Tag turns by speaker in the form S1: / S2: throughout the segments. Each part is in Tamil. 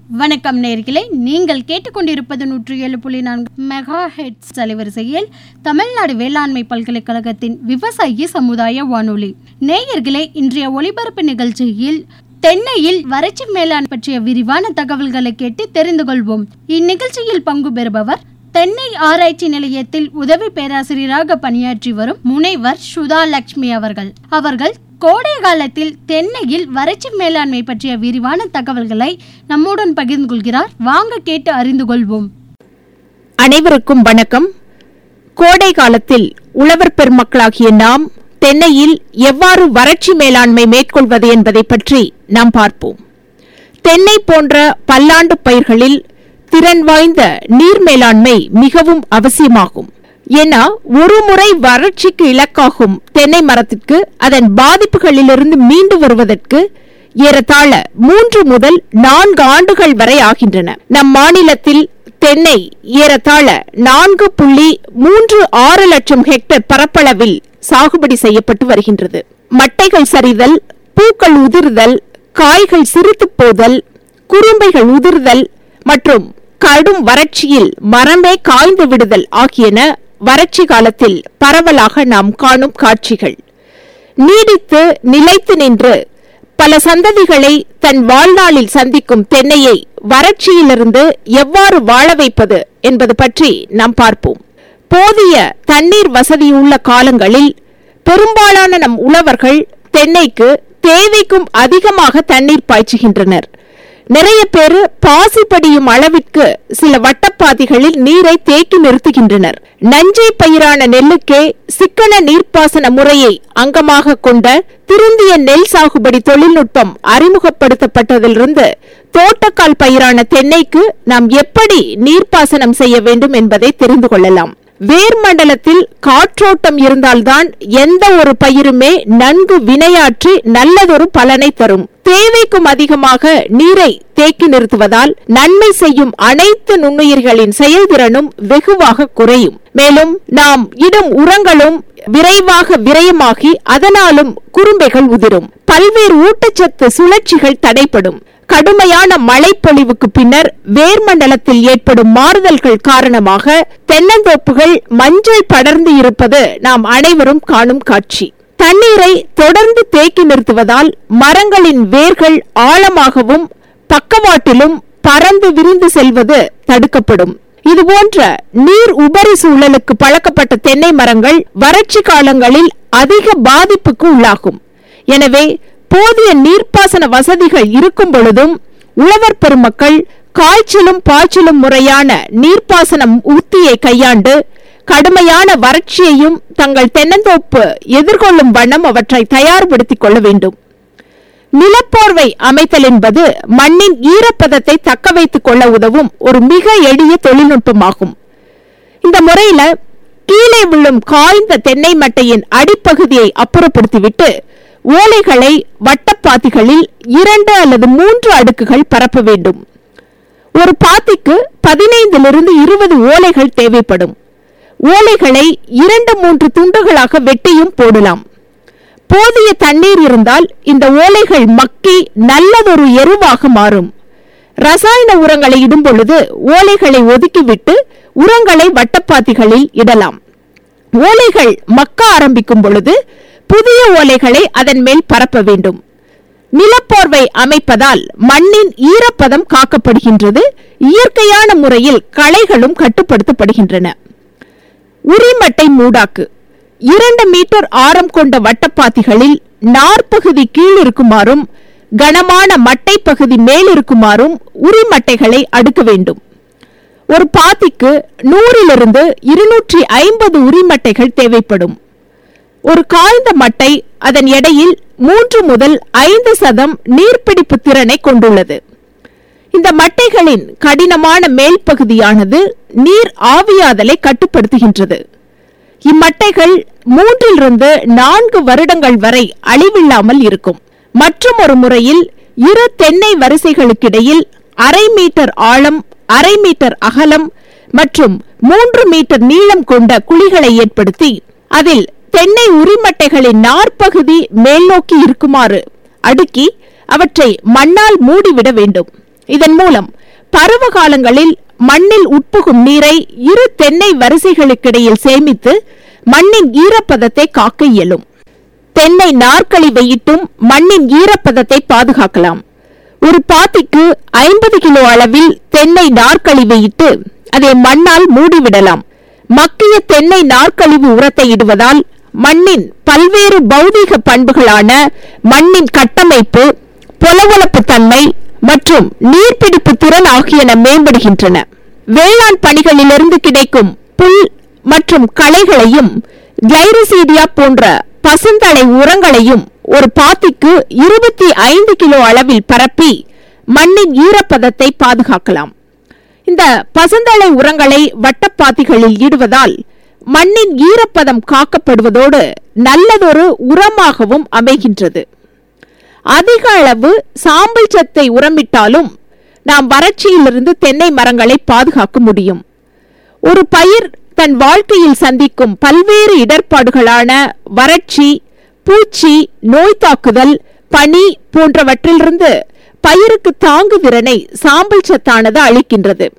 S1: வணக்கம் நேர்களே நீங்கள் கேட்டுக்கொண்டிருப்பது நூற்றி ஏழு புள்ளி நான்கு மெகா ஹெட்ஸ் அலைவரிசையில் தமிழ்நாடு வேளாண்மை பல்கலைக்கழகத்தின் விவசாயி சமுதாய வானொலி நேயர்களே இன்றைய ஒளிபரப்பு நிகழ்ச்சியில் தென்னையில் வறட்சி மேலாண் பற்றிய விரிவான தகவல்களை கேட்டு தெரிந்து கொள்வோம் இந்நிகழ்ச்சியில் பங்கு பெறுபவர் தென்னை ஆராய்ச்சி நிலையத்தில் உதவி பேராசிரியராக பணியாற்றி வரும் முனைவர் சுதா லட்சுமி அவர்கள் அவர்கள் கோடை காலத்தில் தென்னையில் வறட்சி மேலாண்மை பற்றிய விரிவான தகவல்களை நம்முடன் பகிர்ந்து கொள்கிறார் வாங்க கேட்டு அறிந்து கொள்வோம்
S2: அனைவருக்கும் வணக்கம் கோடை காலத்தில் உழவர் பெருமக்களாகிய நாம் தென்னையில் எவ்வாறு வறட்சி மேலாண்மை மேற்கொள்வது என்பதை பற்றி நாம் பார்ப்போம் தென்னை போன்ற பல்லாண்டு பயிர்களில் திறன் வாய்ந்த நீர் மேலாண்மை மிகவும் அவசியமாகும் ஏன்னா ஒரு முறை வறட்சிக்கு இலக்காகும் தென்னை மரத்திற்கு அதன் பாதிப்புகளிலிருந்து மீண்டு வருவதற்கு ஏறத்தாழ மூன்று முதல் நான்கு ஆண்டுகள் வரை ஆகின்றன நம் மாநிலத்தில் தென்னை ஏறத்தாழ நான்கு புள்ளி மூன்று ஆறு லட்சம் ஹெக்டேர் பரப்பளவில் சாகுபடி செய்யப்பட்டு வருகின்றது மட்டைகள் சரிதல் பூக்கள் உதிர்தல் காய்கள் சிரித்துப் போதல் குறும்பைகள் உதிர்தல் மற்றும் கடும் வறட்சியில் மரமே காய்ந்து விடுதல் ஆகியன வறட்சி காலத்தில் பரவலாக நாம் காணும் காட்சிகள் நீடித்து நிலைத்து நின்று பல சந்ததிகளை தன் வாழ்நாளில் சந்திக்கும் தென்னையை வறட்சியிலிருந்து எவ்வாறு வாழ வைப்பது என்பது பற்றி நாம் பார்ப்போம் போதிய தண்ணீர் வசதியுள்ள காலங்களில் பெரும்பாலான நம் உழவர்கள் தென்னைக்கு தேவைக்கும் அதிகமாக தண்ணீர் பாய்ச்சுகின்றனர் நிறைய பேர் பாசி படியும் அளவிற்கு சில வட்டப்பாதைகளில் நீரை தேக்கி நிறுத்துகின்றனர் நஞ்சை பயிரான நெல்லுக்கே சிக்கன நீர்ப்பாசன முறையை அங்கமாக கொண்ட திருந்திய நெல் சாகுபடி தொழில்நுட்பம் அறிமுகப்படுத்தப்பட்டதிலிருந்து தோட்டக்கால் பயிரான தென்னைக்கு நாம் எப்படி நீர்ப்பாசனம் செய்ய வேண்டும் என்பதை தெரிந்து கொள்ளலாம் வேர் மண்டலத்தில் காற்றோட்டம் இருந்தால்தான் எந்த ஒரு பயிருமே நன்கு வினையாற்றி நல்லதொரு பலனை தரும் தேவைக்கும் அதிகமாக நீரை தேக்கி நிறுத்துவதால் நன்மை செய்யும் அனைத்து நுண்ணுயிர்களின் செயல்திறனும் வெகுவாக குறையும் மேலும் நாம் இடும் உரங்களும் விரைவாக விரயமாகி அதனாலும் குறும்பைகள் உதிரும் பல்வேறு ஊட்டச்சத்து சுழற்சிகள் தடைப்படும் கடுமையான மழைப்பொழிவுக்கு பின்னர் வேர்மண்டலத்தில் ஏற்படும் மாறுதல்கள் காரணமாக தென்னந்தோப்புகள் மஞ்சள் படர்ந்து இருப்பது நாம் அனைவரும் காணும் காட்சி தண்ணீரை தொடர்ந்து தேக்கி நிறுத்துவதால் மரங்களின் வேர்கள் ஆழமாகவும் பக்கவாட்டிலும் பறந்து விரிந்து செல்வது தடுக்கப்படும் இதுபோன்ற நீர் உபரி சூழலுக்கு பழக்கப்பட்ட தென்னை மரங்கள் வறட்சி காலங்களில் அதிக பாதிப்புக்கு உள்ளாகும் எனவே போதிய நீர்ப்பாசன வசதிகள் இருக்கும் பொழுதும் உழவர் பெருமக்கள் காய்ச்சலும் பாய்ச்சலும் முறையான நீர்ப்பாசனம் உத்தியை கையாண்டு கடுமையான வறட்சியையும் தங்கள் தென்னந்தோப்பு எதிர்கொள்ளும் வண்ணம் அவற்றை தயார்படுத்திக் கொள்ள வேண்டும் நிலப்போர்வை அமைத்தல் என்பது மண்ணின் ஈரப்பதத்தை தக்க வைத்துக் கொள்ள உதவும் ஒரு மிக எளிய தொழில்நுட்பமாகும் இந்த முறையில கீழே விழும் காய்ந்த தென்னை மட்டையின் அடிப்பகுதியை அப்புறப்படுத்திவிட்டு ஓலைகளை வட்டப்பாத்திகளில் இரண்டு அல்லது மூன்று அடுக்குகள் பரப்ப வேண்டும் ஒரு பாத்திக்கு பதினைந்திலிருந்து இருபது ஓலைகள் தேவைப்படும் ஓலைகளை இரண்டு மூன்று துண்டுகளாக வெட்டியும் போடலாம் போதிய தண்ணீர் இருந்தால் இந்த ஓலைகள் மக்கி நல்லதொரு எருவாக மாறும் ரசாயன உரங்களை இடும் பொழுது ஓலைகளை ஒதுக்கிவிட்டு உரங்களை வட்டப்பாத்திகளில் இடலாம் ஓலைகள் மக்க ஆரம்பிக்கும் பொழுது புதிய ஓலைகளை அதன் மேல் பரப்ப வேண்டும் நிலப்போர்வை அமைப்பதால் மண்ணின் ஈரப்பதம் காக்கப்படுகின்றது இயற்கையான முறையில் களைகளும் கட்டுப்படுத்தப்படுகின்றன உரிமட்டை மூடாக்கு இரண்டு மீட்டர் ஆரம் கொண்ட வட்டப்பாத்திகளில் நாற்பகுதி கீழ் இருக்குமாறும் கனமான மட்டை பகுதி மேல் இருக்குமாறும் உரிமட்டைகளை அடுக்க வேண்டும் ஒரு பாத்திக்கு நூறிலிருந்து இருநூற்றி ஐம்பது உரிமட்டைகள் தேவைப்படும் ஒரு காய்ந்த மட்டை அதன் எடையில் மூன்று முதல் ஐந்து சதம் நீர்பிடிப்பு திறனை கொண்டுள்ளது இந்த மட்டைகளின் கடினமான மேல் பகுதியானது நீர் ஆவியாதலை கட்டுப்படுத்துகின்றது இம்மட்டைகள் மூன்றிலிருந்து நான்கு வருடங்கள் வரை அழிவில்லாமல் இருக்கும் மற்றும் ஒரு முறையில் இரு தென்னை வரிசைகளுக்கிடையில் அரை மீட்டர் ஆழம் அரை மீட்டர் அகலம் மற்றும் மூன்று மீட்டர் நீளம் கொண்ட குழிகளை ஏற்படுத்தி அதில் தென்னை உரிமட்டைகளின் நாற்பகுதி மேல் நோக்கி இருக்குமாறு அடுக்கி அவற்றை மண்ணால் மூடிவிட வேண்டும் இதன் மூலம் பருவ காலங்களில் மண்ணில் உட்புகும் நீரை இரு தென்னை வரிசைகளுக்கிடையில் சேமித்து மண்ணின் ஈரப்பதத்தை காக்க இயலும் தென்னை நாற்கழிவையிட்டும் மண்ணின் ஈரப்பதத்தை பாதுகாக்கலாம் ஒரு பாத்திக்கு ஐம்பது கிலோ அளவில் தென்னை நாற்கழிவையிட்டு அதை மண்ணால் மூடிவிடலாம் மக்கிய தென்னை நாற்கழிவு உரத்தை இடுவதால் மண்ணின் பல்வேறு பௌதீக பண்புகளான மண்ணின் கட்டமைப்பு பொலவொலப்பு தன்மை மற்றும் நீர்பிடிப்பு திறன் ஆகியன மேம்படுகின்றன வேளாண் பணிகளிலிருந்து கிடைக்கும் புல் மற்றும் களைகளையும் கிளைரிசீடியா போன்ற பசுந்தலை உரங்களையும் ஒரு பாத்திக்கு இருபத்தி ஐந்து கிலோ அளவில் பரப்பி மண்ணின் ஈரப்பதத்தை பாதுகாக்கலாம் இந்த பசுந்தலை உரங்களை வட்டப்பாத்திகளில் இடுவதால் மண்ணின் ஈரப்பதம் காக்கப்படுவதோடு நல்லதொரு உரமாகவும் அமைகின்றது அதிக அளவு சாம்பல் சத்தை உரமிட்டாலும் நாம் வறட்சியிலிருந்து தென்னை மரங்களை பாதுகாக்க முடியும் ஒரு பயிர் தன் வாழ்க்கையில் சந்திக்கும் பல்வேறு இடர்பாடுகளான வறட்சி பூச்சி நோய் தாக்குதல் பனி போன்றவற்றிலிருந்து பயிருக்கு தாங்கு திறனை சாம்பல் சத்தானது அளிக்கின்றது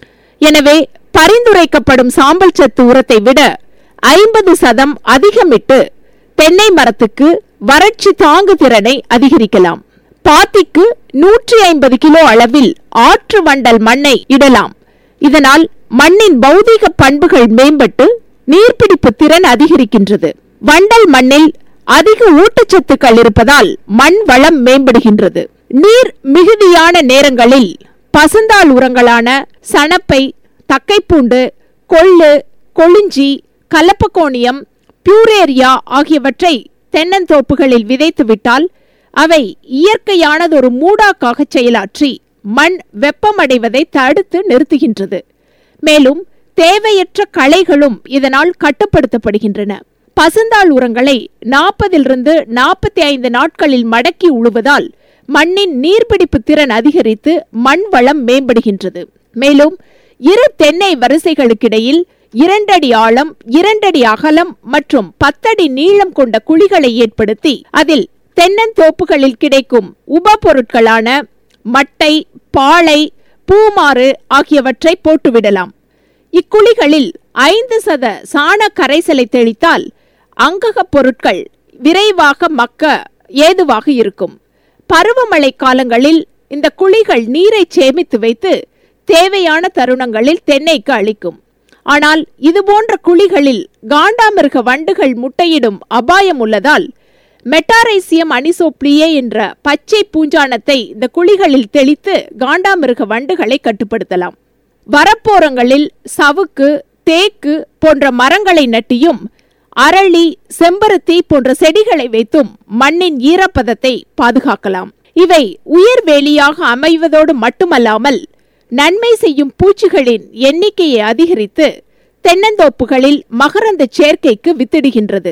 S2: எனவே பரிந்துரைக்கப்படும் சாம்பல் சத்து உரத்தை விட ஐம்பது சதம் அதிகமிட்டு தென்னை மரத்துக்கு வறட்சி தாங்கு திறனை அதிகரிக்கலாம் பாத்திக்கு நூற்றி ஐம்பது கிலோ அளவில் ஆற்று வண்டல் மண்ணை இடலாம் இதனால் மண்ணின் பௌதீக பண்புகள் மேம்பட்டு நீர்பிடிப்பு திறன் அதிகரிக்கின்றது வண்டல் மண்ணில் அதிக ஊட்டச்சத்துக்கள் இருப்பதால் மண் வளம் மேம்படுகின்றது நீர் மிகுதியான நேரங்களில் பசுந்தாள் உரங்களான சணப்பை தக்கைப்பூண்டு கொள்ளு கொளிஞ்சி கலப்பகோணியம் பியூரேரியா ஆகியவற்றை தென்னந்தோப்புகளில் விதைத்துவிட்டால் அவை இயற்கையானதொரு மூடாக்காக செயலாற்றி மண் வெப்பமடைவதை தடுத்து நிறுத்துகின்றது மேலும் தேவையற்ற களைகளும் இதனால் கட்டுப்படுத்தப்படுகின்றன பசுந்தாள் உரங்களை நாற்பதிலிருந்து நாற்பத்தி ஐந்து நாட்களில் மடக்கி உழுவதால் மண்ணின் நீர்பிடிப்பு திறன் அதிகரித்து மண் வளம் மேம்படுகின்றது மேலும் இரு தென்னை வரிசைகளுக்கிடையில் இரண்டடி ஆழம் இரண்டடி அகலம் மற்றும் பத்தடி நீளம் கொண்ட குழிகளை ஏற்படுத்தி அதில் தென்னந்தோப்புகளில் கிடைக்கும் உப பொருட்களான மட்டை பாளை பூமாறு ஆகியவற்றை போட்டுவிடலாம் இக்குழிகளில் ஐந்து சத சாண கரைசலை தெளித்தால் அங்ககப் பொருட்கள் விரைவாக மக்க ஏதுவாக இருக்கும் பருவமழை காலங்களில் இந்த குழிகள் நீரை சேமித்து வைத்து தேவையான தருணங்களில் தென்னைக்கு அளிக்கும் ஆனால் இதுபோன்ற குழிகளில் காண்டாமிருக வண்டுகள் முட்டையிடும் அபாயம் உள்ளதால் மெட்டாரைசியம் அனிசோப்ளியே என்ற பச்சை பூஞ்சானத்தை இந்த குழிகளில் தெளித்து காண்டாமிருக வண்டுகளை கட்டுப்படுத்தலாம் வரப்போரங்களில் சவுக்கு தேக்கு போன்ற மரங்களை நட்டியும் அரளி செம்பருத்தி போன்ற செடிகளை வைத்தும் மண்ணின் ஈரப்பதத்தை பாதுகாக்கலாம் இவை உயிர்வேலியாக அமைவதோடு மட்டுமல்லாமல் நன்மை செய்யும் பூச்சிகளின் எண்ணிக்கையை அதிகரித்து தென்னந்தோப்புகளில் மகரந்த சேர்க்கைக்கு வித்திடுகின்றது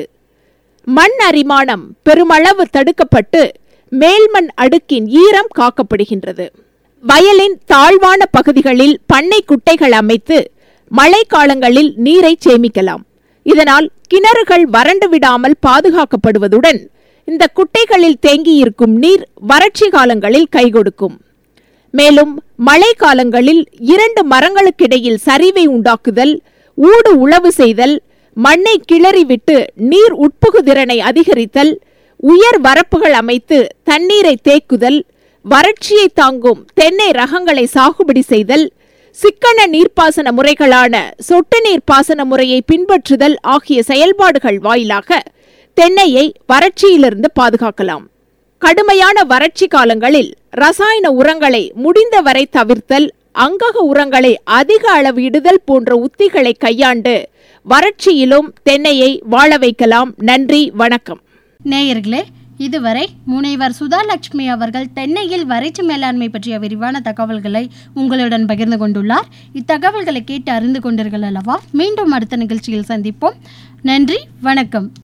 S2: மண் அரிமானம் பெருமளவு தடுக்கப்பட்டு மேல்மண் அடுக்கின் ஈரம் காக்கப்படுகின்றது வயலின் தாழ்வான பகுதிகளில் பண்ணை குட்டைகள் அமைத்து மழைக்காலங்களில் நீரை சேமிக்கலாம் இதனால் கிணறுகள் வறண்டு விடாமல் பாதுகாக்கப்படுவதுடன் இந்த குட்டைகளில் தேங்கியிருக்கும் நீர் வறட்சி காலங்களில் கைகொடுக்கும் மேலும் மழை காலங்களில் இரண்டு மரங்களுக்கிடையில் சரிவை உண்டாக்குதல் ஊடு உழவு செய்தல் மண்ணை கிளறிவிட்டு நீர் உட்புகுதிறனை அதிகரித்தல் உயர் வரப்புகள் அமைத்து தண்ணீரை தேக்குதல் வறட்சியை தாங்கும் தென்னை ரகங்களை சாகுபடி செய்தல் சிக்கன நீர்ப்பாசன முறைகளான சொட்டு நீர் பாசன முறையை பின்பற்றுதல் ஆகிய செயல்பாடுகள் வாயிலாக தென்னையை வறட்சியிலிருந்து பாதுகாக்கலாம் கடுமையான வறட்சி காலங்களில் ரசாயன உரங்களை முடிந்தவரை தவிர்த்தல் அங்கக உரங்களை அதிக அளவு இடுதல் போன்ற உத்திகளை கையாண்டு வறட்சியிலும் தென்னையை வாழ வைக்கலாம் நன்றி வணக்கம்
S1: நேயர்களே இதுவரை முனைவர் சுதாலட்சுமி அவர்கள் தென்னையில் வறட்சி மேலாண்மை பற்றிய விரிவான தகவல்களை உங்களுடன் பகிர்ந்து கொண்டுள்ளார் இத்தகவல்களை கேட்டு அறிந்து கொண்டீர்கள் அல்லவா மீண்டும் அடுத்த நிகழ்ச்சியில் சந்திப்போம் நன்றி வணக்கம்